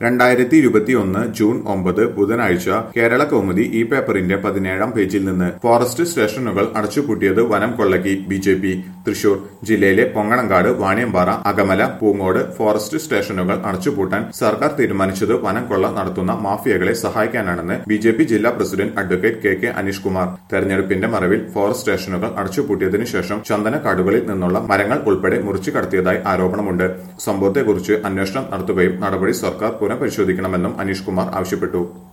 രണ്ടായിരത്തി ഇരുപത്തിയൊന്ന് ജൂൺ ഒമ്പത് ബുധനാഴ്ച കേരള കൗമുദി ഈ പേപ്പറിന്റെ പതിനേഴാം പേജിൽ നിന്ന് ഫോറസ്റ്റ് സ്റ്റേഷനുകൾ അടച്ചുപൂട്ടിയത് വനം കൊള്ളയ്ക്ക് ബി ജെ പി തൃശൂർ ജില്ലയിലെ പൊങ്ങണങ്കാട് വാണിയമ്പാറ അകമല പൂങ്ങോട് ഫോറസ്റ്റ് സ്റ്റേഷനുകൾ അടച്ചുപൂട്ടാൻ സർക്കാർ തീരുമാനിച്ചത് വനം കൊള്ള നടത്തുന്ന മാഫിയകളെ സഹായിക്കാനാണെന്ന് ബി ജെ പി ജില്ലാ president advocate K K Aneesh Kumar തെരഞ്ഞെടുപ്പിന്റെ മറവിൽ ഫോറസ്റ്റ് സ്റ്റേഷനുകൾ അടച്ചുപൂട്ടിയതിനു ശേഷം ചന്ദനക്കാടുകളിൽ നിന്നുള്ള മരങ്ങൾ ഉൾപ്പെടെ മുറിച്ചു കടത്തിയതായി ആരോപണമുണ്ട് സംഭവത്തെക്കുറിച്ച് അന്വേഷണം നടത്തുകയും നടപടി സർക്കാർ പുനഃപരിശോധിക്കണമെന്നും അനീഷ് കുമാർ ആവശ്യപ്പെട്ടു